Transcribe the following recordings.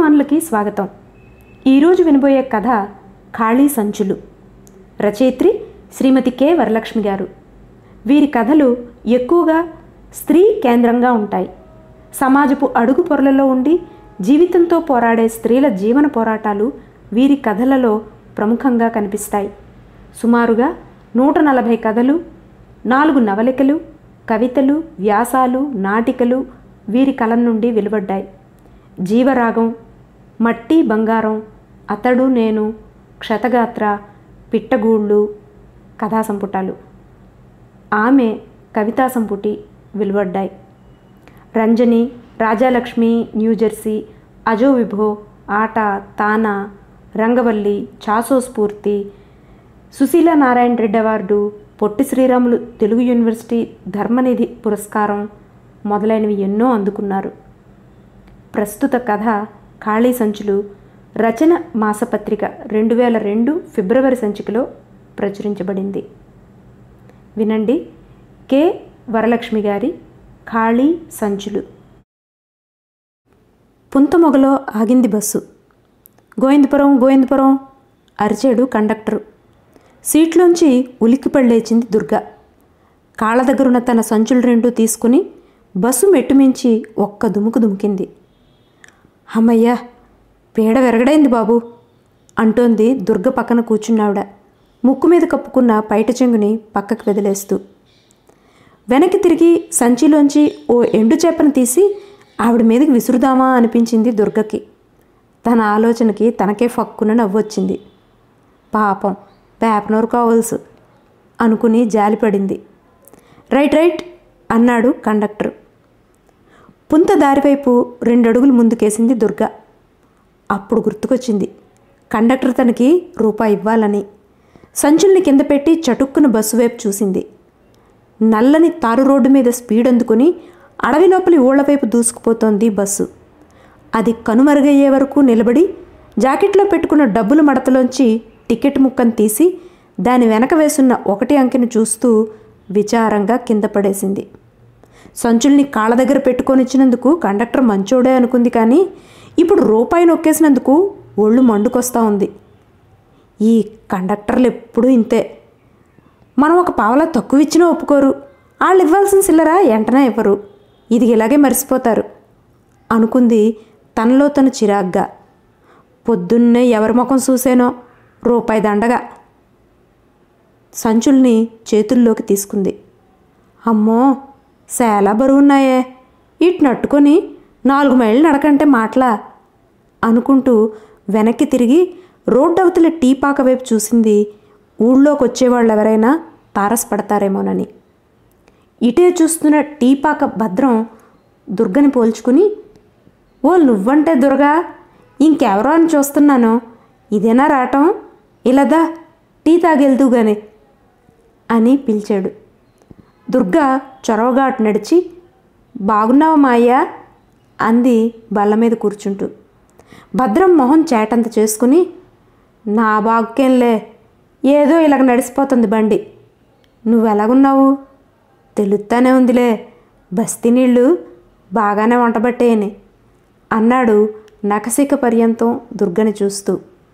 అభిమానులకి స్వాగతం ఈరోజు వినబోయే కథ ఖాళీ సంచులు రచయిత్రి శ్రీమతి కె వరలక్ష్మి గారు వీరి కథలు ఎక్కువగా స్త్రీ కేంద్రంగా ఉంటాయి సమాజపు అడుగు పొరలలో ఉండి జీవితంతో పోరాడే స్త్రీల జీవన పోరాటాలు వీరి కథలలో ప్రముఖంగా కనిపిస్తాయి సుమారుగా నూట నలభై కథలు నాలుగు నవలికలు కవితలు వ్యాసాలు నాటికలు వీరి కలం నుండి వెలువడ్డాయి జీవరాగం మట్టి బంగారం అతడు నేను క్షతగాత్ర పిట్టగూళ్ళు కథా సంపుటాలు ఆమె కవితా సంపుటి వెలువడ్డాయి రంజని రాజాలక్ష్మి న్యూజెర్సీ అజో విభో ఆట తానా రంగవల్లి చాసో స్ఫూర్తి సుశీల నారాయణ రెడ్డి అవార్డు పొట్టి శ్రీరాములు తెలుగు యూనివర్సిటీ ధర్మనిధి పురస్కారం మొదలైనవి ఎన్నో అందుకున్నారు ప్రస్తుత కథ ఖాళీ సంచులు రచన మాసపత్రిక రెండు వేల రెండు ఫిబ్రవరి సంచికలో ప్రచురించబడింది వినండి కె వరలక్ష్మి గారి ఖాళీ సంచులు పుంతమొగలో ఆగింది బస్సు గోవిందపురం గోవిందపురం అరిచాడు కండక్టరు సీట్లోంచి ఉలిక్కిపడలేచింది దుర్గ కాళ్ళ దగ్గరున్న తన సంచులు రెండు తీసుకుని బస్సు మెట్టుమించి ఒక్క దుముకు దుమికింది అమ్మయ్యా పీడ విరగడైంది బాబు అంటోంది దుర్గ పక్కన కూర్చున్నావిడ ముక్కు మీద కప్పుకున్న పైట చెంగుని పక్కకు వదిలేస్తూ వెనక్కి తిరిగి సంచిలోంచి ఓ ఎండు చేపను తీసి ఆవిడ మీదకి విసురుదామా అనిపించింది దుర్గకి తన ఆలోచనకి తనకే ఫక్కున నవ్వొచ్చింది పాపం పేపనోరు కావల్సు అనుకుని జాలిపడింది రైట్ రైట్ అన్నాడు కండక్టర్ పుంత దారివైపు రెండడుగులు ముందుకేసింది దుర్గ అప్పుడు గుర్తుకొచ్చింది కండక్టర్ తనకి రూపాయి ఇవ్వాలని సంచుల్ని కింద పెట్టి చటుక్కున బస్సు వైపు చూసింది నల్లని తారు రోడ్డు మీద స్పీడ్ అందుకుని అడవి లోపలి ఊళ్ళ వైపు దూసుకుపోతోంది బస్సు అది కనుమరుగయ్యే వరకు నిలబడి జాకెట్లో పెట్టుకున్న డబ్బుల మడతలోంచి టికెట్ ముక్కను తీసి దాని వెనక వేసున్న ఒకటి అంకెను చూస్తూ విచారంగా కింద పడేసింది సంచుల్ని కాళ్ళ దగ్గర పెట్టుకొని ఇచ్చినందుకు కండక్టర్ మంచోడే అనుకుంది కానీ ఇప్పుడు రూపాయి నొక్కేసినందుకు ఒళ్ళు మండుకొస్తా ఉంది ఈ కండక్టర్లు ఎప్పుడూ ఇంతే మనం ఒక పావలా తక్కువ ఇచ్చినా ఒప్పుకోరు వాళ్ళు ఇవ్వాల్సిన సిల్లరా వెంటనే ఇవ్వరు ఇది ఇలాగే మర్చిపోతారు అనుకుంది తనలో తను చిరాగ్గా పొద్దున్నే ఎవరి ముఖం చూసేనో రూపాయి దండగా సంచుల్ని చేతుల్లోకి తీసుకుంది అమ్మో చాలా బరువున్నాయే ఇటు నట్టుకొని నాలుగు మైళ్ళు నడకంటే మాటలా అనుకుంటూ వెనక్కి తిరిగి రోడ్డు అవతల టీ పాక వైపు చూసింది ఊళ్ళోకి వచ్చేవాళ్ళు ఎవరైనా తారసపడతారేమోనని ఇటే చూస్తున్న టీ పాక భద్రం దుర్గని పోల్చుకుని ఓ నువ్వంటే దుర్గా ఇంకెవరో అని చూస్తున్నాను ఇదేనా రావటం ఇలాదా టీ తాగెళ్తూ గాని అని పిలిచాడు దుర్గా చొరవగా అటు నడిచి బాగున్నావా మాయ్య అంది బల్ల మీద కూర్చుంటూ భద్రం మొహం చేటంత చేసుకుని నా బాగుకేంలే ఏదో ఇలాగ నడిచిపోతుంది బండి నువ్వు ఎలాగున్నావు తెలుస్తానే ఉందిలే బస్తీ నీళ్ళు బాగానే వంటబట్టేయని అన్నాడు నకసిక పర్యంతం దుర్గని చూస్తూ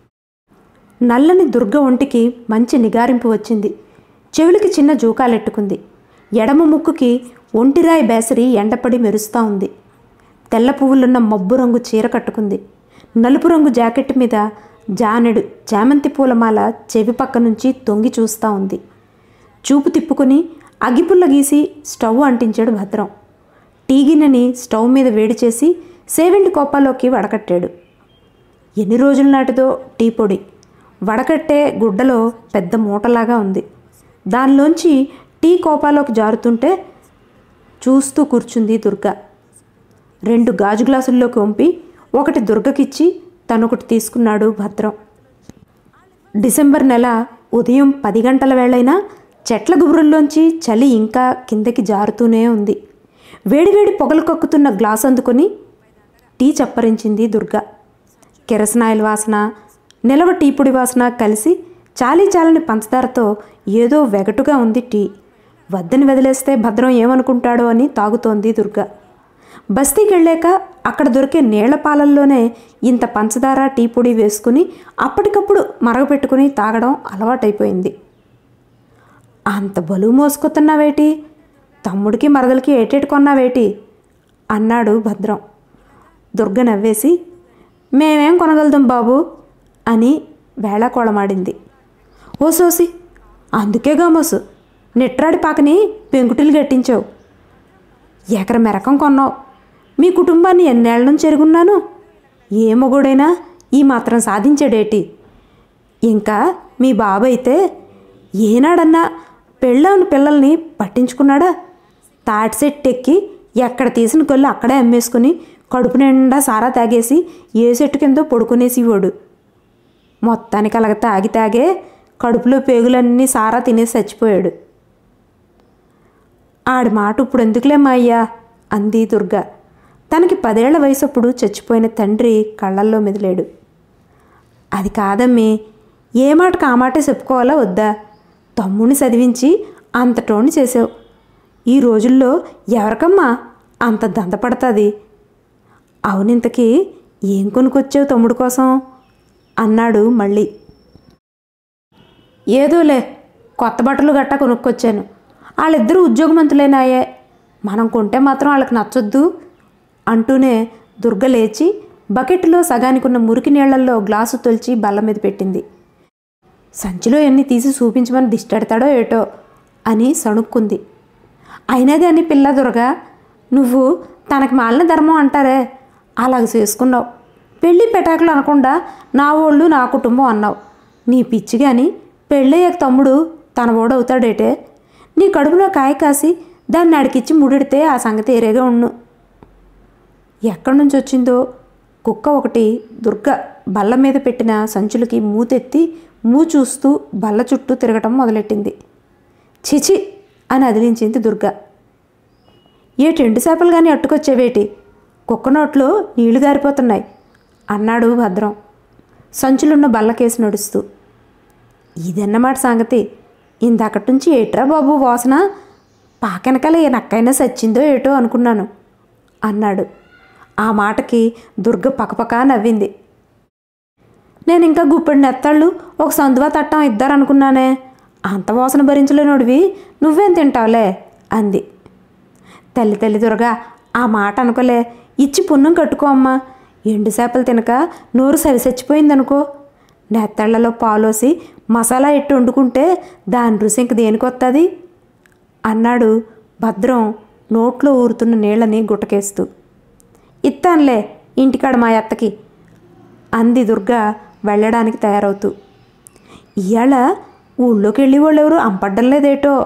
నల్లని దుర్గ ఒంటికి మంచి నిగారింపు వచ్చింది చెవులకి చిన్న జూకాలెట్టుకుంది ఎడమ ముక్కుకి ఒంటిరాయి బేసరి ఎండపడి మెరుస్తూ ఉంది తెల్ల పువ్వులున్న మబ్బు రంగు చీర కట్టుకుంది నలుపు రంగు జాకెట్ మీద జానెడు చామంతి పూలమాల చెవి పక్క నుంచి తొంగి చూస్తూ ఉంది చూపు తిప్పుకొని అగిపుల్ల గీసి స్టవ్ అంటించాడు భద్రం టీ గిన్నెని స్టవ్ మీద వేడి చేసి సేవెంటి కోపాలోకి వడకట్టాడు ఎన్ని రోజుల నాటిదో టీ పొడి వడకట్టే గుడ్డలో పెద్ద మూటలాగా ఉంది దానిలోంచి టీ కోపాలోకి జారుతుంటే చూస్తూ కూర్చుంది దుర్గ రెండు గాజు గ్లాసుల్లోకి వంపి ఒకటి దుర్గకిచ్చి తనొకటి తీసుకున్నాడు భద్రం డిసెంబర్ నెల ఉదయం పది గంటల వేళైనా చెట్ల గుబురుల్లోంచి చలి ఇంకా కిందకి జారుతూనే ఉంది వేడివేడి పొగలు కక్కుతున్న గ్లాస్ అందుకొని టీ చప్పరించింది దుర్గ కెరసనాయిల్ వాసన నిలవ టీ పొడి వాసన కలిసి చాలీ చాలని పంచదారతో ఏదో వెగటుగా ఉంది టీ వద్దని వదిలేస్తే భద్రం ఏమనుకుంటాడో అని తాగుతోంది దుర్గ బస్తీకి వెళ్ళాక అక్కడ దొరికే నీళ్ల పాలల్లోనే ఇంత పంచదార టీ పొడి వేసుకుని అప్పటికప్పుడు మరగపెట్టుకుని తాగడం అలవాటైపోయింది అంత బలువు మోసుకుతున్నావేటి తమ్ముడికి మరదలకి ఏటేటి కొన్నావేటి అన్నాడు భద్రం దుర్గ నవ్వేసి మేమేం కొనగలుగుతాం బాబు అని వేళకోళమాడింది ఓ సోసి అందుకే గామోసు నిట్రాడి పాకని పెంకుటిలు గట్టించావు ఎకర మెరకం కొన్నావు మీ కుటుంబాన్ని ఎన్నేళ్ల నుంచి ఎరుగున్నాను ఏ మొగుడైనా ఈ మాత్రం సాధించాడేటి ఇంకా మీ బాబు అయితే ఏనాడన్నా పెళ్ళాని పిల్లల్ని పట్టించుకున్నాడా తాటి సెట్ ఎక్కి ఎక్కడ తీసిన కొల్లు అక్కడే అమ్మేసుకుని కడుపు నిండా సారా తాగేసి ఏ చెట్టు కిందో పడుకునేసేవాడు మొత్తానికి అలాగ తాగి తాగే కడుపులో పేగులన్నీ సారా తినేసి చచ్చిపోయాడు ఆడి మాట ఇప్పుడు ఎందుకులేమ్మా అయ్యా అంది దుర్గ తనకి పదేళ్ల వయసప్పుడు చచ్చిపోయిన తండ్రి కళ్ళల్లో మెదిలాడు అది కాదమ్మి ఏ మాటకు ఆ మాటే చెప్పుకోవాలా వద్దా తమ్ముని చదివించి అంత టోని చేసావు ఈ రోజుల్లో ఎవరికమ్మా అంత దంతపడుతుంది అవునింతకి ఏం కొనుక్కొచ్చావు తమ్ముడు కోసం అన్నాడు మళ్ళీ ఏదోలే కొత్త బట్టలు గట్టా కొనుక్కొచ్చాను వాళ్ళిద్దరూ ఉద్యోగమంతులేనాయే మనం కొంటే మాత్రం వాళ్ళకి నచ్చొద్దు అంటూనే దుర్గ లేచి బకెట్లో సగానికి ఉన్న మురికి నీళ్లల్లో గ్లాసు తొలిచి బల్ల మీద పెట్టింది సంచిలో ఎన్ని తీసి చూపించమని దిష్టెడతాడో ఏటో అని సణుక్కుంది అయినది అని పిల్ల దుర్గా నువ్వు తనకి మాలిన ధర్మం అంటారే అలాగ చేసుకున్నావు పెళ్ళి పెటాకులు అనకుండా నా వాళ్ళు నా కుటుంబం అన్నావు నీ పిచ్చి కానీ పెళ్ళయ్యాక తమ్ముడు తన ఓడు అవుతాడేటే నీ కడుపులో కాయ కాసి దాన్ని అడికిచ్చి ముడిడితే ఆ సంగతి ఏరేగా ఉండు ఎక్కడి నుంచి వచ్చిందో కుక్క ఒకటి దుర్గ బల్ల మీద పెట్టిన సంచులకి మూతెత్తి మూ చూస్తూ బల్ల చుట్టూ తిరగటం మొదలెట్టింది చిచి అని అదిలించింది దుర్గ ఏ టెండు చేపలు కానీ అట్టుకొచ్చేవేటి కుక్క నోట్లో నీళ్లు గారిపోతున్నాయి అన్నాడు భద్రం సంచులున్న బల్లకేసి నడుస్తూ ఇదన్నమాట సంగతి ఇందాకటి నుంచి ఏట్రా బాబు వాసన పాకెనకాల ఏ నక్కైనా సచ్చిందో ఏటో అనుకున్నాను అన్నాడు ఆ మాటకి దుర్గ పకపక నవ్వింది నేను ఇంకా గుప్పెడు నెత్తాళ్ళు ఒక సందువా తట్టం ఇద్దారనుకున్నానే అంత వాసన భరించలేనోడివి నువ్వేం తింటావులే అంది తల్లి తల్లి దుర్గా ఆ మాట అనుకోలే ఇచ్చి పుణ్యం కట్టుకో అమ్మా ఎండు చేపలు తినక నోరు సరిసచ్చిపోయిందనుకో నెత్తళ్లలో పాలోసి మసాలా ఎట్టు వండుకుంటే దాని రుచి ఇంక దేనికొత్తది అన్నాడు భద్రం నోట్లో ఊరుతున్న నీళ్ళని గుట్టకేస్తూ ఇత్తానులే ఇంటికాడ మా అత్తకి అంది దుర్గ వెళ్ళడానికి తయారవుతూ ఇవాళ ఊళ్ళోకి వెళ్ళి వాళ్ళు ఎవరు అంపడ్డం లేదేటో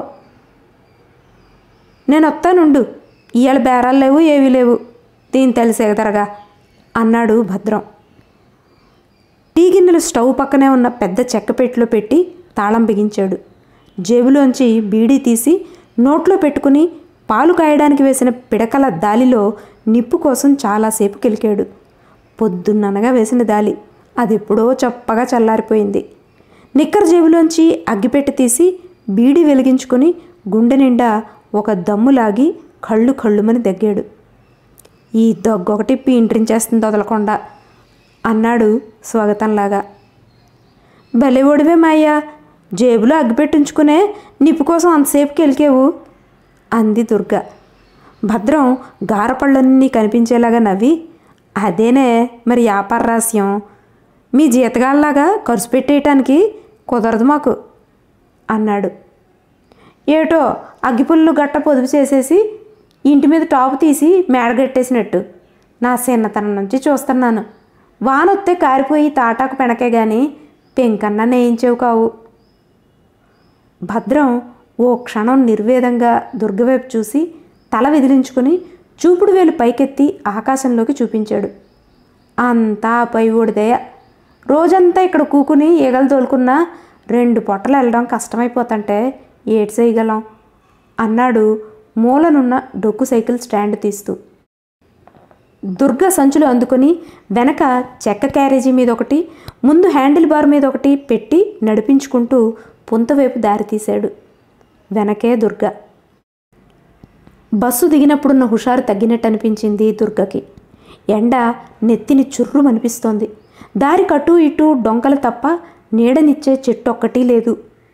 నేను వస్తానుండు ఇవాళ బేరాలు లేవు ఏవీ లేవు దీని తెలిసేదరగా అన్నాడు భద్రం టీ గిన్నెలు స్టవ్ పక్కనే ఉన్న పెద్ద చెక్క పెట్టెలో పెట్టి తాళం బిగించాడు జేబులోంచి బీడీ తీసి నోట్లో పెట్టుకుని పాలు కాయడానికి వేసిన పిడకల దాలిలో నిప్పు కోసం చాలాసేపు కెలికాడు పొద్దున్ననగా వేసిన దాలి అది ఎప్పుడో చప్పగా చల్లారిపోయింది నిక్కర జేబులోంచి అగ్గిపెట్టి తీసి బీడి వెలిగించుకొని గుండె నిండా ఒక దమ్ములాగి కళ్ళు కళ్ళుమని దగ్గాడు ఈ దగ్గొకటి పీంట్రించేస్తుంది వదలకుండా అన్నాడు స్వాగతంలాగా భలే ఒడివే మాయ్యా జేబులో అగ్గిపెట్టించుకునే నిప్పు కోసం అంతసేపు కెలికేవు అంది దుర్గ భద్రం గారపళ్ళన్నీ కనిపించేలాగా నవ్వి అదేనే మరి వ్యాపార రహస్యం మీ జీతగాళ్ళలాగా ఖర్చు పెట్టేయటానికి కుదరదు మాకు అన్నాడు ఏటో అగ్గిపుల్లు గట్ట పొదుపు చేసేసి ఇంటి మీద టాపు తీసి మేడ కట్టేసినట్టు నా చిన్నతనం నుంచి చూస్తున్నాను వానొత్తే కారిపోయి తాటాకు పెనకే గాని పెంకన్నా నేయించేవు కావు భద్రం ఓ క్షణం నిర్వేదంగా దుర్గవైపు చూసి తల విదిలించుకుని చూపుడు వేలు పైకెత్తి ఆకాశంలోకి చూపించాడు అంతా పై ఊడిదయ రోజంతా ఇక్కడ కూకుని ఈగలు తోలుకున్నా రెండు పొట్టలు వెళ్ళడం కష్టమైపోతుంటే ఏటి చేయగలం అన్నాడు మూలనున్న డొక్కు సైకిల్ స్టాండ్ తీస్తూ దుర్గ సంచులు అందుకొని వెనక చెక్క క్యారేజీ మీద ఒకటి ముందు హ్యాండిల్ బార్ మీద ఒకటి పెట్టి నడిపించుకుంటూ పుంత వైపు దారి తీశాడు వెనకే దుర్గ బస్సు దిగినప్పుడున్న హుషారు తగ్గినట్టు అనిపించింది దుర్గకి ఎండ నెత్తిని చుర్రు అనిపిస్తోంది దారి కటు ఇటు డొంకలు తప్ప నీడనిచ్చే చెట్టు ఒక్కటీ లేదు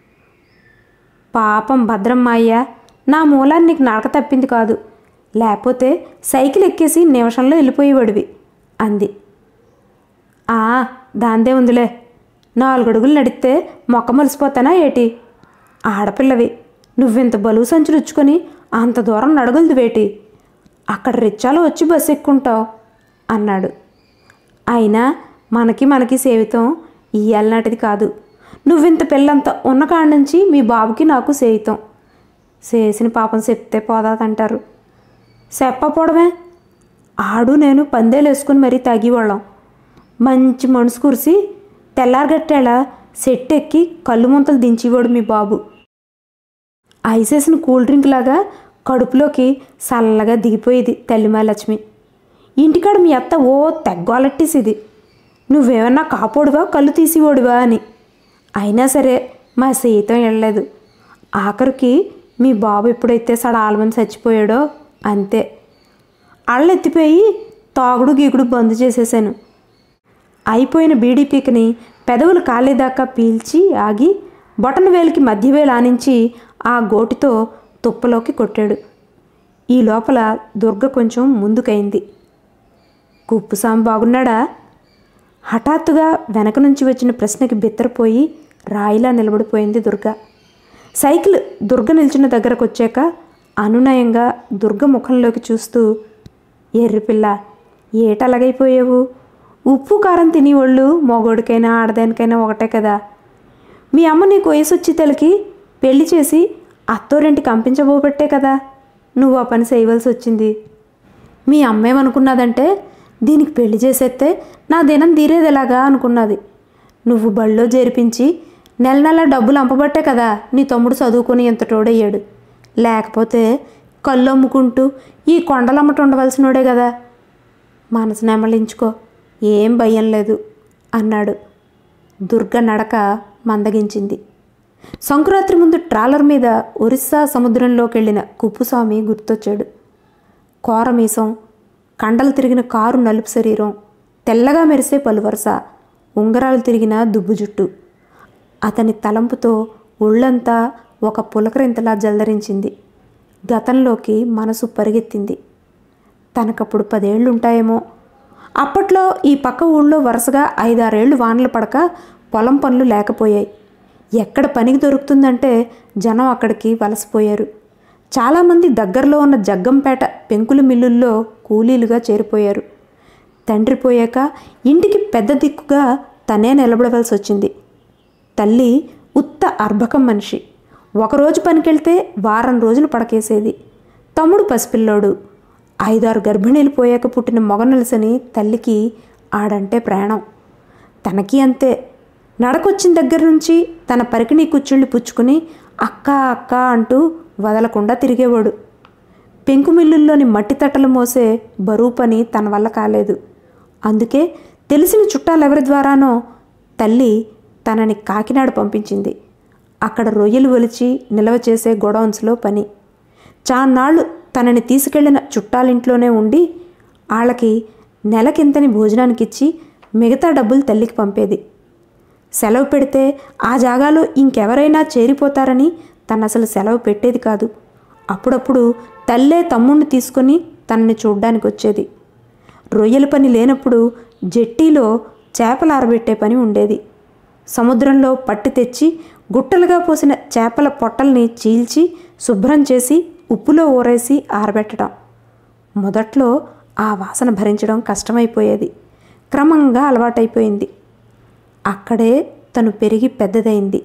పాపం భద్రమ్మాయ్య నా మూలాన్ని నీకు నడక తప్పింది కాదు లేకపోతే సైకిల్ ఎక్కేసి నిమిషంలో వెళ్ళిపోయేవాడివి అంది ఆ దాందే ఉందిలే నాలుగు అడుగులు నడిస్తే మొక్క మలిసిపోతానా ఏటి ఆడపిల్లవి నువ్వింత బలువు సంచులు ఇచ్చుకొని అంత దూరం నడగలదు వేటి అక్కడ రిచ్చాలో వచ్చి బస్సు ఎక్కుంటావు అన్నాడు అయినా మనకి మనకి సేవితం ఇయ్యాలనాటిది కాదు నువ్వింత పిల్లంత ఉన్న కాడి నుంచి మీ బాబుకి నాకు సేవితం చేసిన పాపం చెప్తే పోదాదంటారు చెప్పపోవడమే ఆడు నేను పందేలు వేసుకుని మరీ తాగేవాళ్ళం మంచి మనసు కురిసి తెల్లారగట్టేలా సెట్ ఎక్కి కళ్ళు ముంతలు దించేవాడు మీ బాబు ఐసేసిన కూల్ డ్రింక్ లాగా కడుపులోకి చల్లగా దిగిపోయేది తల్లిమాలక్ష్మి ఇంటికాడ మీ అత్త ఓ తెగ్గోలట్టేసేది నువ్వేమన్నా కాపోడువా కళ్ళు తీసేవాడువా అని అయినా సరే మా సీతం వెళ్ళలేదు ఆఖరికి మీ బాబు ఎప్పుడైతే సడాలమని చచ్చిపోయాడో అంతే అళ్ళెత్తిపోయి తాగుడు గీకుడు బంద్ చేసేసాను అయిపోయిన బీడీ పీకని పెదవులు కాలేదాకా పీల్చి ఆగి బొటన వేలికి మధ్య వేలు ఆనించి ఆ గోటితో తుప్పలోకి కొట్టాడు ఈ లోపల దుర్గ కొంచెం ముందుకైంది కుప్పుసాం బాగున్నాడా హఠాత్తుగా వెనక నుంచి వచ్చిన ప్రశ్నకి బిత్తరపోయి రాయిలా నిలబడిపోయింది దుర్గ సైకిల్ దుర్గ నిల్చున్న దగ్గరకు వచ్చాక అనునయంగా దుర్గ ముఖంలోకి చూస్తూ ఎర్రిపిల్ల ఏటలగైపోయావు ఉప్పు కారం తినేవాళ్ళు మగోడికైనా ఆడదానికైనా ఒకటే కదా మీ అమ్మ నీకు వయసు వచ్చి తలకి పెళ్లి చేసి అత్తోరింటికి పంపించబోబట్టే కదా నువ్వు ఆ పని చేయవలసి వచ్చింది మీ అమ్మేమనుకున్నదంటే దీనికి పెళ్లి చేసేస్తే నా దినం తీరేదేలాగా అనుకున్నది నువ్వు బళ్ళో చేర్పించి నెల నెల డబ్బులు అంపబట్టే కదా నీ తమ్ముడు చదువుకొని ఎంత తోడయ్యాడు లేకపోతే కళ్ళు అమ్ముకుంటూ ఈ కొండలమ్మట ఉండవలసినోడే కదా మనసు నెమలించుకో ఏం భయం లేదు అన్నాడు దుర్గ నడక మందగించింది సంక్రాంతి ముందు ట్రాలర్ మీద ఒరిస్సా సముద్రంలోకి వెళ్ళిన కుప్పుస్వామి గుర్తొచ్చాడు కోరమీసం కండలు తిరిగిన కారు నలుపు శరీరం తెల్లగా మెరిసే పలువరస ఉంగరాలు తిరిగిన దుబ్బు జుట్టు అతని తలంపుతో ఒళ్ళంతా ఒక పులకరింతలా జల్దరించింది గతంలోకి మనసు పరిగెత్తింది తనకప్పుడు పదేళ్లుంటాయేమో అప్పట్లో ఈ పక్క ఊళ్ళో వరుసగా ఐదారేళ్లు వానలు పడక పొలం పనులు లేకపోయాయి ఎక్కడ పనికి దొరుకుతుందంటే జనం అక్కడికి వలసపోయారు చాలామంది దగ్గరలో ఉన్న జగ్గంపేట పెంకుల మిల్లుల్లో కూలీలుగా చేరిపోయారు తండ్రి పోయాక ఇంటికి పెద్ద దిక్కుగా తనే నిలబడవలసి వచ్చింది తల్లి ఉత్త అర్భకం మనిషి ఒకరోజు పనికెళ్తే వారం రోజులు పడకేసేది తమ్ముడు పసిపిల్లోడు ఐదారు గర్భిణీలు పోయాక పుట్టిన మొగనలసని తల్లికి ఆడంటే ప్రాణం తనకి అంతే నడకొచ్చిన దగ్గర నుంచి తన పరికిణీ కుచ్చుళ్ళు పుచ్చుకుని అక్క అక్క అంటూ వదలకుండా తిరిగేవాడు పెంకు మిల్లుల్లోని మట్టి తట్టలు మోసే బరువు పని తన వల్ల కాలేదు అందుకే తెలిసిన చుట్టాలెవరి ద్వారానో తల్లి తనని కాకినాడ పంపించింది అక్కడ రొయ్యలు ఒలిచి నిల్వ చేసే గొడౌన్స్లో పని చాన్నాళ్ళు తనని తీసుకెళ్లిన చుట్టాలింట్లోనే ఉండి వాళ్ళకి నెలకింతని భోజనానికి ఇచ్చి మిగతా డబ్బులు తల్లికి పంపేది సెలవు పెడితే ఆ జాగాలో ఇంకెవరైనా చేరిపోతారని తను అసలు సెలవు పెట్టేది కాదు అప్పుడప్పుడు తల్లే తమ్ముణ్ణి తీసుకొని తనని చూడ్డానికి వచ్చేది రొయ్యల పని లేనప్పుడు జెట్టీలో చేపలు ఆరబెట్టే పని ఉండేది సముద్రంలో పట్టి తెచ్చి గుట్టలుగా పోసిన చేపల పొట్టల్ని చీల్చి శుభ్రం చేసి ఉప్పులో ఊరేసి ఆరబెట్టడం మొదట్లో ఆ వాసన భరించడం కష్టమైపోయేది క్రమంగా అలవాటైపోయింది అక్కడే తను పెరిగి పెద్దదైంది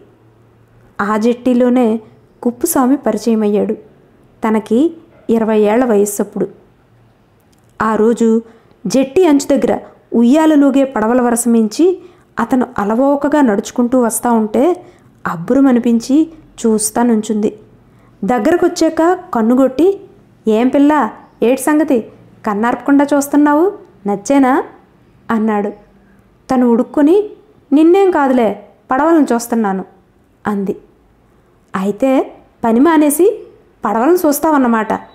ఆ జట్టీలోనే కుప్పుస్వామి పరిచయం అయ్యాడు తనకి ఇరవై ఏళ్ల వయస్సప్పుడు ఆ రోజు జట్టి అంచు దగ్గర ఉయ్యాలలోగే పడవల వరస మించి అతను అలవోకగా నడుచుకుంటూ వస్తూ ఉంటే అబ్బురమనిపించి చూస్తా నుంచుంది దగ్గరకు వచ్చాక కన్నుగొట్టి ఏం పిల్ల ఏటి సంగతి కన్నార్పకుండా చూస్తున్నావు నచ్చేనా అన్నాడు తను ఉడుక్కొని నిన్నేం కాదులే పడవలను చూస్తున్నాను అంది అయితే పని మానేసి పడవలను చూస్తావన్నమాట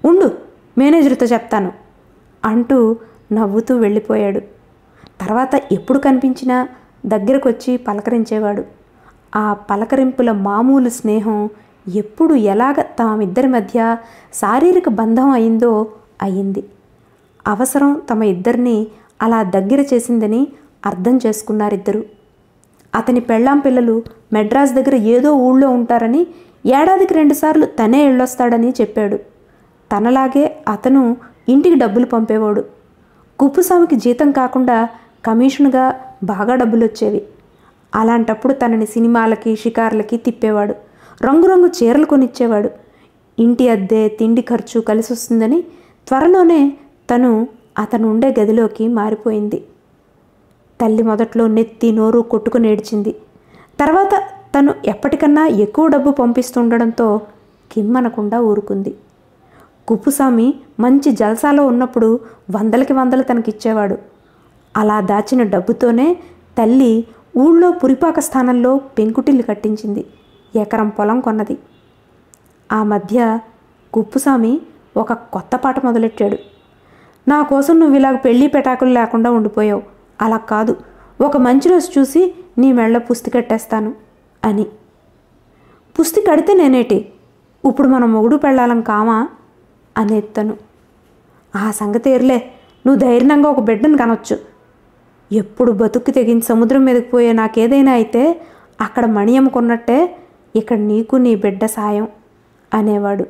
ఉండు మేనేజర్తో చెప్తాను అంటూ నవ్వుతూ వెళ్ళిపోయాడు తర్వాత ఎప్పుడు కనిపించినా దగ్గరకు వచ్చి పలకరించేవాడు ఆ పలకరింపుల మామూలు స్నేహం ఎప్పుడు ఎలాగ తామిద్దరి మధ్య శారీరక బంధం అయిందో అయింది అవసరం తమ ఇద్దరిని అలా దగ్గర చేసిందని అర్థం చేసుకున్నారిద్దరు అతని పెళ్ళాం పిల్లలు మెడ్రాస్ దగ్గర ఏదో ఊళ్ళో ఉంటారని ఏడాదికి రెండుసార్లు తనే వెళ్ళొస్తాడని చెప్పాడు తనలాగే అతను ఇంటికి డబ్బులు పంపేవాడు కుప్పుస్వామికి జీతం కాకుండా కమిషన్గా బాగా డబ్బులు వచ్చేవి అలాంటప్పుడు తనని సినిమాలకి షికార్లకి తిప్పేవాడు రంగురంగు చీరలు కొనిచ్చేవాడు ఇంటి అద్దె తిండి ఖర్చు కలిసి వస్తుందని త్వరలోనే తను అతను ఉండే గదిలోకి మారిపోయింది తల్లి మొదట్లో నెత్తి నోరు కొట్టుకుని ఏడ్చింది తర్వాత తను ఎప్పటికన్నా ఎక్కువ డబ్బు పంపిస్తుండడంతో కిమ్మనకుండా ఊరుకుంది కుప్పుస్వామి మంచి జల్సాలో ఉన్నప్పుడు వందలకి వందలు తనకిచ్చేవాడు అలా దాచిన డబ్బుతోనే తల్లి ఊళ్ళో పురిపాక స్థానంలో పెంకుటిల్లు కట్టించింది ఎకరం పొలం కొన్నది ఆ మధ్య కుప్పుస్వామి ఒక కొత్త పాట మొదలెట్టాడు నా కోసం నువ్వు ఇలాగ పెళ్లి పెటాకులు లేకుండా ఉండిపోయావు అలా కాదు ఒక మంచి రోజు చూసి నీ మెళ్ళ పుస్తి కట్టేస్తాను అని పుస్తి కడితే నేనేటి ఇప్పుడు మన మొగుడు పెళ్ళాలం కామా అనేది తను ఆ సంగతి ఏర్లే నువ్వు ధైర్యంగా ఒక బిడ్డను కనొచ్చు ఎప్పుడు బతుక్కి తెగించి సముద్రం మీదకి పోయే నాకేదైనా అయితే అక్కడ మణి అమ్ముకున్నట్టే ఇక్కడ నీకు నీ బిడ్డ సాయం అనేవాడు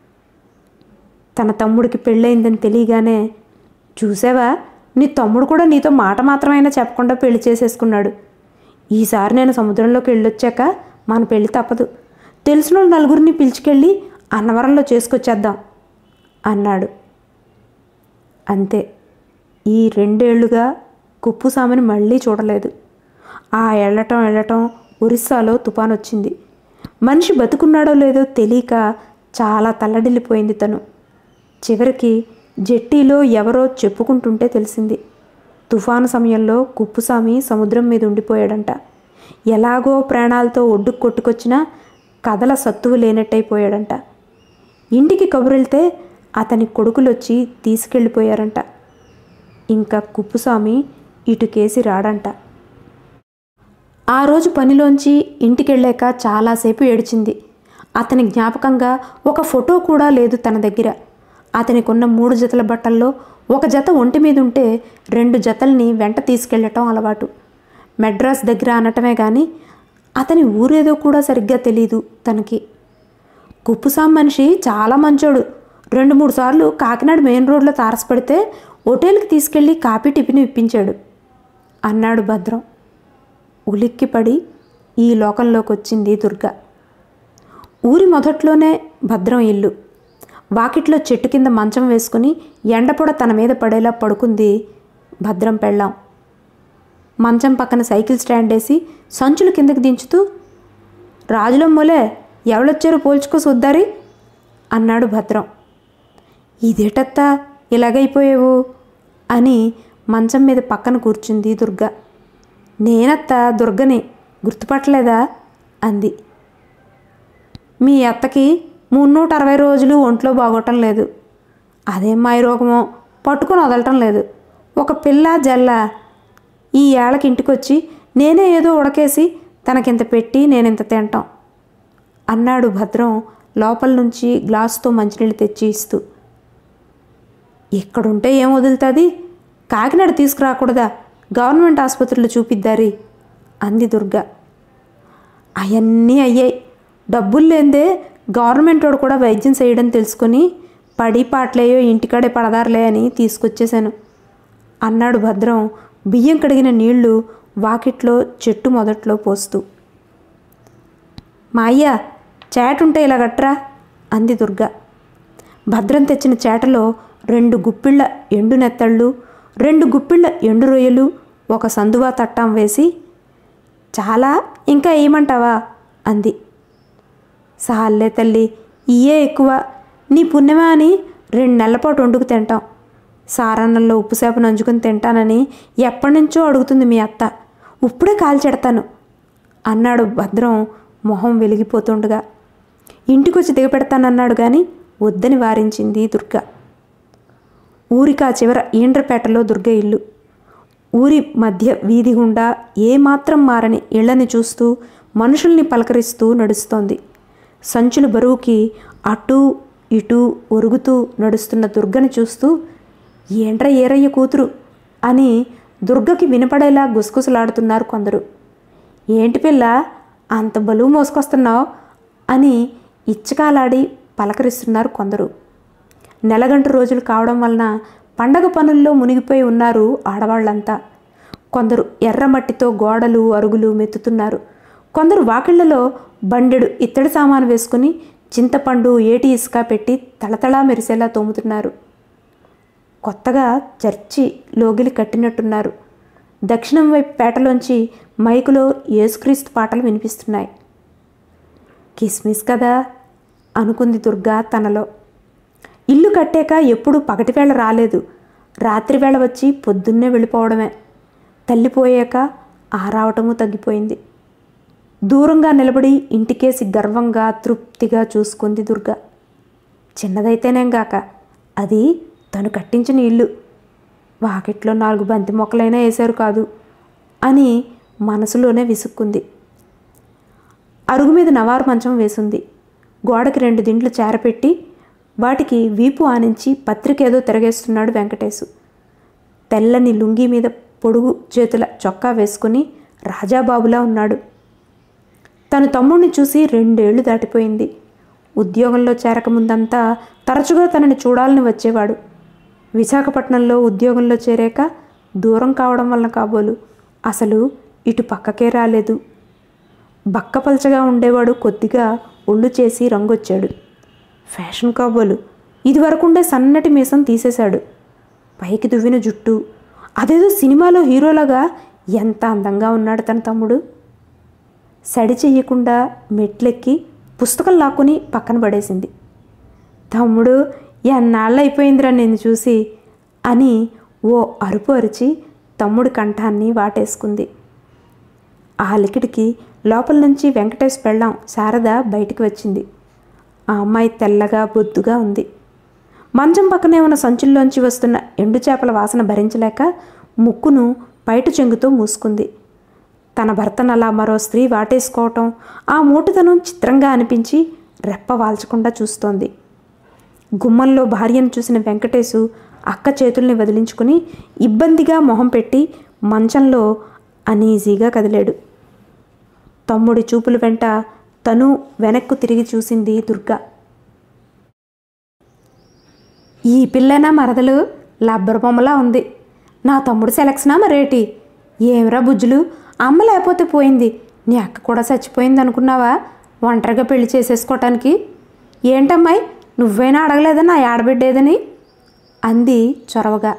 తన తమ్ముడికి పెళ్ళయిందని తెలియగానే చూసావా నీ తమ్ముడు కూడా నీతో మాట మాత్రమైనా చెప్పకుండా పెళ్లి చేసేసుకున్నాడు ఈసారి నేను సముద్రంలోకి వెళ్ళొచ్చాక మన పెళ్లి తప్పదు తెలిసిన వాళ్ళు నలుగురిని పిలుచుకెళ్ళి అన్నవరంలో చేసుకొచ్చేద్దాం అన్నాడు అంతే ఈ రెండేళ్లుగా కుప్పుసామిని మళ్ళీ చూడలేదు ఆ వెళ్ళటం వెళ్ళటం ఒరిస్సాలో తుఫాన్ వచ్చింది మనిషి బతుకున్నాడో లేదో తెలియక చాలా తల్లడిల్లిపోయింది తను చివరికి జెట్టీలో ఎవరో చెప్పుకుంటుంటే తెలిసింది తుఫాను సమయంలో కుప్పుసామి సముద్రం మీద ఉండిపోయాడంట ఎలాగో ప్రాణాలతో ఒడ్డుకు కొట్టుకొచ్చినా కథల సత్తువు లేనట్టయిపోయాడంట ఇంటికి కబురెళ్తే అతని కొడుకులొచ్చి తీసుకెళ్ళిపోయారంట ఇంకా కుప్పుస్వామి ఇటుకేసి రాడంట ఆ రోజు పనిలోంచి ఇంటికెళ్ళాక చాలాసేపు ఏడ్చింది అతని జ్ఞాపకంగా ఒక ఫోటో కూడా లేదు తన దగ్గర అతనికున్న మూడు జతల బట్టల్లో ఒక జత ఒంటి మీద ఉంటే రెండు జతల్ని వెంట తీసుకెళ్ళటం అలవాటు మెడ్రాస్ దగ్గర అనటమే కానీ అతని ఊరేదో కూడా సరిగ్గా తెలీదు తనకి కుప్పుసాం మనిషి చాలా మంచోడు రెండు మూడు సార్లు కాకినాడ మెయిన్ రోడ్లో తారసపడితే హోటల్కి తీసుకెళ్ళి కాఫీ టిఫిన్ ఇప్పించాడు అన్నాడు భద్రం ఉలిక్కిపడి ఈ లోకంలోకి వచ్చింది దుర్గ ఊరి మొదట్లోనే భద్రం ఇల్లు వాకిట్లో చెట్టు కింద మంచం వేసుకుని ఎండపొడ తన మీద పడేలా పడుకుంది భద్రం పెళ్ళాం మంచం పక్కన సైకిల్ స్టాండ్ వేసి సంచులు కిందకి దించుతూ రాజులమ్మోలే ఎవడొచ్చారో పోల్చుకో చూద్దారి అన్నాడు భద్రం ఇదేటత్తా ఇలాగైపోయావు అని మంచం మీద పక్కన కూర్చుంది దుర్గ నేనత్త దుర్గని గుర్తుపట్టలేదా అంది మీ అత్తకి మున్నూట అరవై రోజులు ఒంట్లో బాగోటం లేదు అదేం మాయ రోగమో పట్టుకొని వదలటం లేదు ఒక పిల్ల జల్ల ఈ ఏళ్ళకి ఇంటికొచ్చి నేనే ఏదో ఉడకేసి తనకింత పెట్టి నేనింత తింటాం అన్నాడు భద్రం లోపల నుంచి గ్లాసుతో మంచినీళ్ళు తెచ్చి ఇస్తూ ఇక్కడుంటే ఏం వదులుతుంది కాకినాడ తీసుకురాకూడదా గవర్నమెంట్ ఆసుపత్రులు చూపిద్దారి అంది దుర్గ అవన్నీ అయ్యాయి డబ్బులు లేదే గవర్నమెంట్ వాడు కూడా వైద్యం చేయడం తెలుసుకొని పడి పాటలేయో ఇంటికాడే పడదారులే అని తీసుకొచ్చేశాను అన్నాడు భద్రం బియ్యం కడిగిన నీళ్లు వాకిట్లో చెట్టు మొదట్లో పోస్తూ మా అయ్య చేటుంటే ఇలా గట్రా అంది దుర్గ భద్రం తెచ్చిన చేటలో రెండు గుప్పిళ్ళ ఎండు నెత్తళ్ళు రెండు గుప్పిళ్ళ ఎండు రొయ్యలు ఒక సందువా తట్టం వేసి చాలా ఇంకా ఏమంటావా అంది సాల్లే తల్లి ఇయే ఎక్కువ నీ పుణ్యమా అని రెండు నెలల పాటు వండుకు తింటాం సారన్నంలో ఉప్పు చేప నంచుకుని తింటానని ఎప్పటి నుంచో అడుగుతుంది మీ అత్త ఇప్పుడే కాల్చెడతాను అన్నాడు భద్రం మొహం వెలిగిపోతుండగా ఇంటికొచ్చి దిగపెడతానన్నాడు కానీ వద్దని వారించింది దుర్గ ఊరికా చివర ఈండ్రపేటలో దుర్గ ఇల్లు ఊరి మధ్య వీధి గుండా ఏమాత్రం మారని ఇళ్లని చూస్తూ మనుషుల్ని పలకరిస్తూ నడుస్తోంది సంచుల బరువుకి అటూ ఇటూ ఒరుగుతూ నడుస్తున్న దుర్గని చూస్తూ ఏంట్రా ఏరయ్య కూతురు అని దుర్గకి వినపడేలా గుసగుసలాడుతున్నారు కొందరు ఏంటి పిల్ల అంత బలువు మోసుకొస్తున్నావు అని ఇచ్చకాలాడి పలకరిస్తున్నారు కొందరు నెలగంట రోజులు కావడం వలన పండగ పనుల్లో మునిగిపోయి ఉన్నారు ఆడవాళ్ళంతా కొందరు ఎర్రమట్టితో గోడలు అరుగులు మెత్తుతున్నారు కొందరు వాకిళ్లలో బండెడు ఇత్తడి సామాను వేసుకుని చింతపండు ఏటి ఇసుక పెట్టి తళతళా మెరిసేలా తోముతున్నారు కొత్తగా చర్చి లోగిలి కట్టినట్టున్నారు దక్షిణం వైపు పేటలోంచి మైకులో యేసుక్రీస్తు పాటలు వినిపిస్తున్నాయి కిస్మిస్ కదా అనుకుంది దుర్గా తనలో ఇల్లు కట్టాక ఎప్పుడు పగటివేళ రాలేదు రాత్రివేళ వచ్చి పొద్దున్నే వెళ్ళిపోవడమే తల్లిపోయాక ఆ రావటము తగ్గిపోయింది దూరంగా నిలబడి ఇంటికేసి గర్వంగా తృప్తిగా చూసుకుంది దుర్గ చిన్నదైతేనేం గాక అది తను కట్టించిన ఇల్లు వాకిట్లో నాలుగు బంతి మొక్కలైనా వేశారు కాదు అని మనసులోనే విసుక్కుంది అరుగు మీద నవారు మంచం వేసింది గోడకి రెండు దిండ్లు చేరపెట్టి వాటికి వీపు ఆనించి పత్రిక ఏదో తిరగేస్తున్నాడు వెంకటేశు తెల్లని లుంగీ మీద పొడుగు చేతుల చొక్కా వేసుకుని రాజాబాబులా ఉన్నాడు తను తమ్ముడిని చూసి రెండేళ్లు దాటిపోయింది ఉద్యోగంలో చేరకముందంతా తరచుగా తనని చూడాలని వచ్చేవాడు విశాఖపట్నంలో ఉద్యోగంలో చేరాక దూరం కావడం వలన కాబోలు అసలు ఇటు పక్కకే రాలేదు బక్కపలచగా ఉండేవాడు కొద్దిగా ఒళ్ళు చేసి రంగొచ్చాడు ఫ్యాషన్ కాబోలు ఇదివరకుండే సన్నటి మీసం తీసేశాడు పైకి దువ్విన జుట్టు అదేదో సినిమాలో హీరోలాగా ఎంత అందంగా ఉన్నాడు తన తమ్ముడు సడి చెయ్యకుండా మెట్లెక్కి పుస్తకం లాక్కుని పక్కన పడేసింది తమ్ముడు ఎన్నాళ్ళు అయిపోయిందిరా నేను చూసి అని ఓ అరుపు అరిచి తమ్ముడి కంఠాన్ని వాటేసుకుంది ఆ లికిడికి లోపల నుంచి వెంకటేష్ పెళ్ళాం శారద బయటికి వచ్చింది ఆ అమ్మాయి తెల్లగా బొద్దుగా ఉంది మంచం పక్కనే ఉన్న సంచుల్లోంచి వస్తున్న ఎండు చేపల వాసన భరించలేక ముక్కును పైట చెంగుతో మూసుకుంది తన భర్తను అలా మరో స్త్రీ వాటేసుకోవటం ఆ మూటుతనం చిత్రంగా అనిపించి రెప్ప వాల్చకుండా చూస్తోంది గుమ్మంలో భార్యను చూసిన వెంకటేశు అక్క చేతుల్ని వదిలించుకుని ఇబ్బందిగా మొహం పెట్టి మంచంలో అనీజీగా కదిలాడు తమ్ముడి చూపుల వెంట తను వెనక్కు తిరిగి చూసింది దుర్గ ఈ పిల్లనా మరదలు లబ్బర్ బొమ్మలా ఉంది నా తమ్ముడు సెలక్షనా మరేటి ఏమిరా బుజ్జులు అమ్మ లేకపోతే పోయింది నీ అక్క కూడా చచ్చిపోయింది అనుకున్నావా ఒంటరిగా పెళ్లి చేసేసుకోవటానికి ఏంటమ్మాయి నువ్వైనా అడగలేదా నా ఆడబిడ్డేదని అంది చొరవగా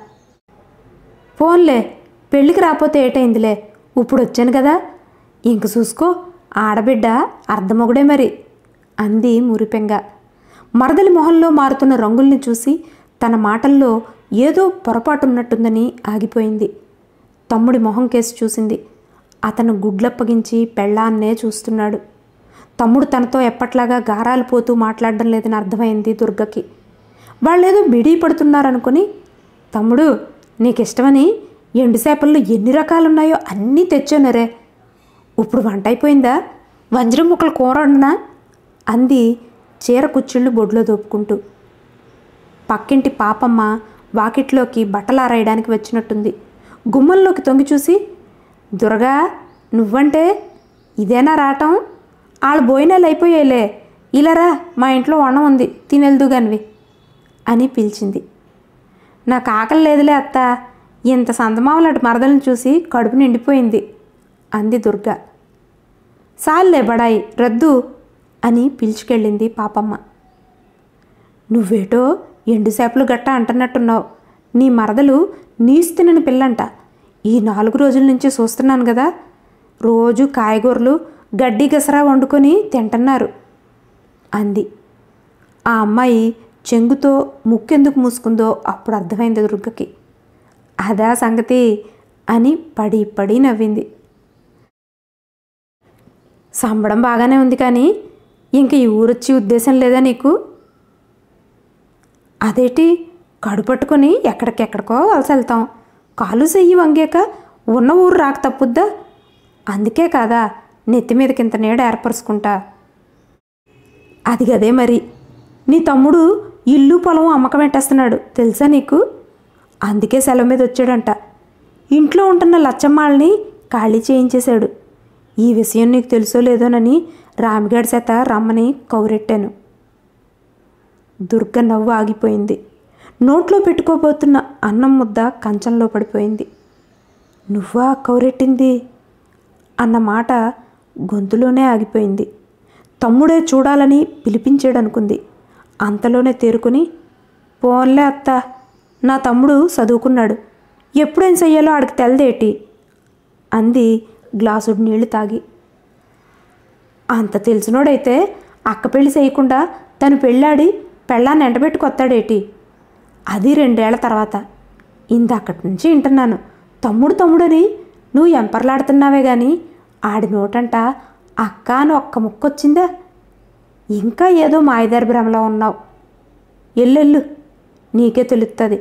పోన్లే పెళ్ళికి రాకపోతే ఏటైందిలే ఇప్పుడు వచ్చాను కదా ఇంక చూసుకో ఆడబిడ్డ అర్ధమొగుడే మరి అంది మురిపెంగా మరదలి మొహంలో మారుతున్న రంగుల్ని చూసి తన మాటల్లో ఏదో పొరపాటున్నట్టుందని ఆగిపోయింది తమ్ముడి మొహం కేసి చూసింది అతను గుడ్లప్పగించి పెళ్ళాన్నే చూస్తున్నాడు తమ్ముడు తనతో ఎప్పట్లాగా గారాలు పోతూ మాట్లాడడం లేదని అర్థమైంది దుర్గకి వాళ్ళేదో బిడీ పడుతున్నారనుకుని తమ్ముడు నీకిష్టమని ఎండు చేపల్లో ఎన్ని రకాలున్నాయో అన్నీ తెచ్చానరే ఇప్పుడు వంట అయిపోయిందా వంజరం ముక్కలు కూర వండనా అంది చీర కుచ్చిళ్ళు బొడ్లో దోపుకుంటూ పక్కింటి పాపమ్మ వాకిట్లోకి బట్టలారాయడానికి వచ్చినట్టుంది గుమ్మంలోకి తొంగి చూసి దుర్గా నువ్వంటే ఇదేనా రావటం వాళ్ళ భోజనాలు అయిపోయాయిలే ఇలారా మా ఇంట్లో వండం ఉంది తినెళ్దుగానివి అని పిలిచింది నాకు ఆకలి లేదులే అత్త ఇంత సందమామలాంటి మరదలను చూసి కడుపు నిండిపోయింది అంది దుర్గ సాల్లే బడాయి రద్దు అని పిలుచుకెళ్ళింది పాపమ్మ నువ్వేటో ఎండు చేపలు గట్ట అంటున్నట్టున్నావు నీ మరదలు నీసు తినని పిల్లంట ఈ నాలుగు రోజుల నుంచి చూస్తున్నాను కదా రోజు కాయగూరలు గడ్డి గసరా వండుకొని తింటున్నారు అంది ఆ అమ్మాయి చెంగుతో ముక్కెందుకు మూసుకుందో అప్పుడు అర్థమైంది దుర్గకి అదా సంగతి అని పడి పడి నవ్వింది సంబడం బాగానే ఉంది కానీ ఇంక ఈ ఊరొచ్చే ఉద్దేశం లేదా నీకు అదేటి కడు పట్టుకొని ఎక్కడికెక్కడికో వలస వెళ్తాం కాలు చెయ్యి వంగాక ఉన్న ఊరు రాక తప్పుద్దా అందుకే కాదా నెత్తి మీదకి ఇంత నీడ ఏర్పరుచుకుంటా అది గదే మరి నీ తమ్ముడు ఇల్లు పొలం అమ్మకం పెట్టేస్తున్నాడు తెలుసా నీకు అందుకే సెలవు మీద వచ్చాడంట ఇంట్లో ఉంటున్న లచ్చమ్మాళ్ళని ఖాళీ చేయించేశాడు ఈ విషయం నీకు తెలుసో లేదోనని రామిగాడి చేత రమ్మని కౌరెట్టాను దుర్గ నవ్వు ఆగిపోయింది నోట్లో పెట్టుకోబోతున్న అన్నం ముద్ద కంచంలో పడిపోయింది నువ్వా కౌరెట్టింది అన్న మాట గొంతులోనే ఆగిపోయింది తమ్ముడే చూడాలని పిలిపించాడనుకుంది అంతలోనే తేరుకుని పోన్లే అత్త నా తమ్ముడు చదువుకున్నాడు ఎప్పుడేం చెయ్యాలో ఆడికి తెలదేటి అంది గ్లాసుడు నీళ్లు తాగి అంత తెలిసినోడైతే అక్క పెళ్లి చేయకుండా తను పెళ్ళాడి పెళ్ళాన్ని ఎండబెట్టుకొత్తాడేటి అది రెండేళ్ల తర్వాత ఇందక్కడి నుంచి వింటున్నాను తమ్ముడు తమ్ముడని నువ్వు ఎంపర్లాడుతున్నావే గాని ఆడి నోటంట అక్క అని ఒక్క ముక్కొచ్చిందా ఇంకా ఏదో మాయదారి భ్రమలో ఉన్నావు ఎల్లెళ్ళు నీకే తెలుస్తుంది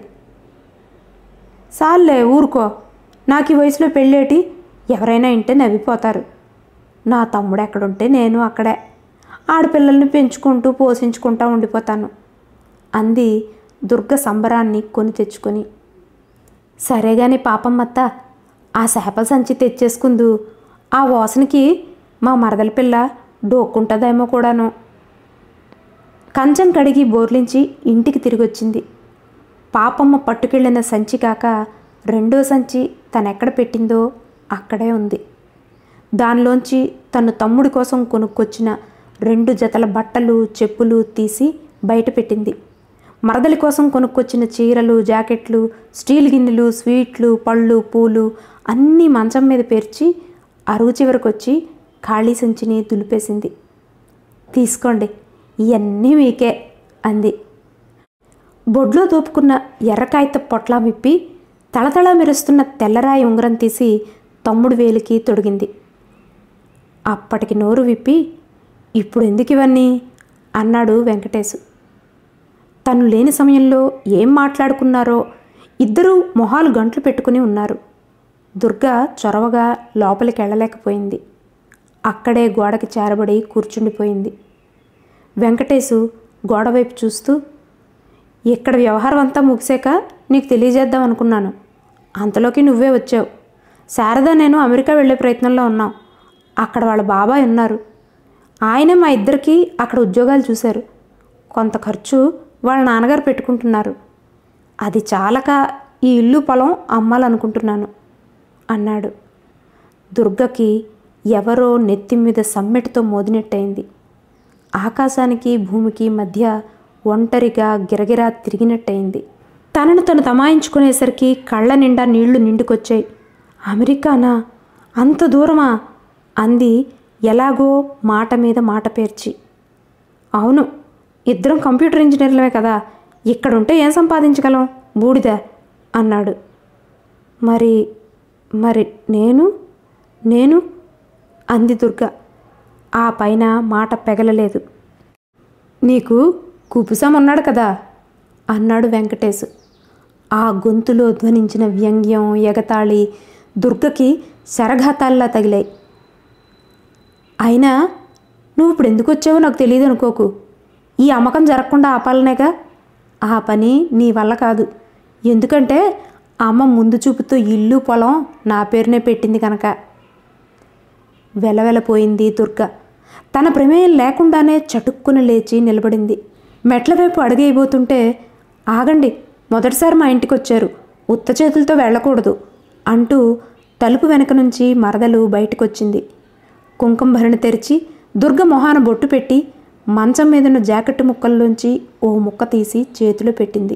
సాల్లే ఊరుకో నాకు ఈ వయసులో పెళ్ళేటి ఎవరైనా ఇంటే నవ్విపోతారు నా తమ్ముడు ఎక్కడుంటే నేను అక్కడే ఆడపిల్లల్ని పెంచుకుంటూ పోషించుకుంటూ ఉండిపోతాను అంది దుర్గ సంబరాన్ని కొని తెచ్చుకొని సరేగాని పాపమ్మత్త ఆ చేపల సంచి తెచ్చేసుకుందు ఆ వాసనకి మా మరదల పిల్ల డోక్కుంటుందేమో కూడాను కంచం కడిగి బోర్లించి ఇంటికి తిరిగొచ్చింది పాపమ్మ పట్టుకెళ్ళిన సంచి కాక రెండో సంచి తనెక్కడ పెట్టిందో అక్కడే ఉంది దానిలోంచి తను తమ్ముడి కోసం కొనుక్కొచ్చిన రెండు జతల బట్టలు చెప్పులు తీసి బయట పెట్టింది మరదలి కోసం కొనుక్కొచ్చిన చీరలు జాకెట్లు స్టీల్ గిన్నెలు స్వీట్లు పళ్ళు పూలు అన్నీ మంచం మీద పేర్చి అరుగు చివరకొచ్చి ఖాళీ సంచిని దులిపేసింది తీసుకోండి ఇవన్నీ మీకే అంది బొడ్లో దోపుకున్న ఎర్రకాయత పొట్లా విప్పి తళతళ మెరుస్తున్న తెల్లరాయి ఉంగరం తీసి తమ్ముడు వేలికి తొడిగింది అప్పటికి నోరు విప్పి ఇప్పుడు ఎందుకు ఇవన్నీ అన్నాడు వెంకటేశు తను లేని సమయంలో ఏం మాట్లాడుకున్నారో ఇద్దరూ మొహాలు గంట్లు పెట్టుకుని ఉన్నారు దుర్గ చొరవగా లోపలికి వెళ్ళలేకపోయింది అక్కడే గోడకి చేరబడి కూర్చుండిపోయింది వెంకటేశు గోడవైపు చూస్తూ ఇక్కడ వ్యవహారం అంతా ముగిసాక నీకు తెలియజేద్దాం అనుకున్నాను అంతలోకి నువ్వే వచ్చావు శారద నేను అమెరికా వెళ్ళే ప్రయత్నంలో ఉన్నాం అక్కడ వాళ్ళ బాబాయ్ ఉన్నారు ఆయన మా ఇద్దరికి అక్కడ ఉద్యోగాలు చూశారు కొంత ఖర్చు వాళ్ళ నాన్నగారు పెట్టుకుంటున్నారు అది చాలక ఈ ఇల్లు పొలం అమ్మాలనుకుంటున్నాను అన్నాడు దుర్గకి ఎవరో నెత్తి మీద సమ్మెటితో మోదినట్టయింది ఆకాశానికి భూమికి మధ్య ఒంటరిగా గిరగిరా తిరిగినట్టయింది తనను తను తమాయించుకునేసరికి కళ్ళ నిండా నీళ్లు నిండుకొచ్చాయి అమెరికానా అంత దూరమా అంది ఎలాగో మాట మీద మాట పేర్చి అవును ఇద్దరం కంప్యూటర్ ఇంజనీర్లమే కదా ఇక్కడుంటే ఏం సంపాదించగలం బూడిద అన్నాడు మరి మరి నేను నేను అంది దుర్గ ఆ పైన మాట పెగలలేదు నీకు కుపుసం ఉన్నాడు కదా అన్నాడు వెంకటేశ్ ఆ గొంతులో ధ్వనించిన వ్యంగ్యం ఎగతాళి దుర్గకి శరఘాతాల్లా తగిలాయి అయినా నువ్వు ఇప్పుడు ఎందుకు వచ్చావో నాకు తెలియదు అనుకోకు ఈ అమ్మకం జరగకుండా ఆపాలనేగా ఆ పని నీ వల్ల కాదు ఎందుకంటే అమ్మ ముందు చూపుతూ ఇల్లు పొలం నా పేరునే పెట్టింది కనుక వెలవెలపోయింది దుర్గ తన ప్రమేయం లేకుండానే చటుక్కున లేచి నిలబడింది మెట్ల వైపు అడుగేయబోతుంటే ఆగండి మొదటిసారి మా ఇంటికి వచ్చారు ఉత్త చేతులతో వెళ్ళకూడదు అంటూ తలుపు వెనక నుంచి మరదలు బయటకొచ్చింది కుంకుమ భరణి తెరిచి దుర్గ మొహాన బొట్టు పెట్టి మంచం మీదన్న జాకెట్ ముక్కల్లోంచి ఓ ముక్క తీసి చేతిలో పెట్టింది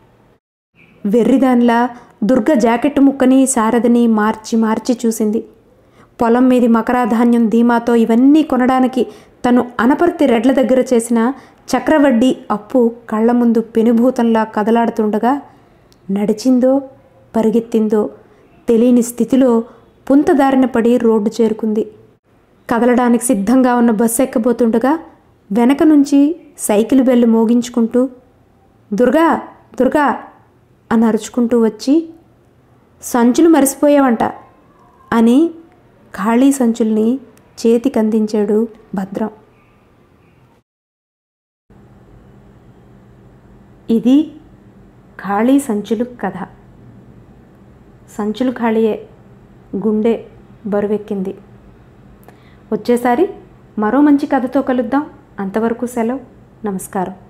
వెర్రిదానిలా దుర్గ జాకెట్ ముక్కని శారదని మార్చి మార్చి చూసింది పొలం మీది మకరాధాన్యం ధీమాతో ఇవన్నీ కొనడానికి తను అనపర్తి రెడ్ల దగ్గర చేసిన చక్రవడ్డీ అప్పు కళ్ళ ముందు పెనుభూతంలా కదలాడుతుండగా నడిచిందో పరిగెత్తిందో తెలియని స్థితిలో పుంతదారిన పడి రోడ్డు చేరుకుంది కదలడానికి సిద్ధంగా ఉన్న బస్సు ఎక్కబోతుండగా వెనక నుంచి సైకిల్ బెల్లు మోగించుకుంటూ దుర్గా దుర్గా అని అరుచుకుంటూ వచ్చి సంచులు మరిసిపోయావంట అని ఖాళీ సంచుల్ని చేతికి అందించాడు భద్రం ఇది ఖాళీ సంచులు కథ సంచులు ఖాళీయే గుండె బరువెక్కింది వచ్చేసారి మరో మంచి కథతో కలుద్దాం అంతవరకు సెలవు నమస్కారం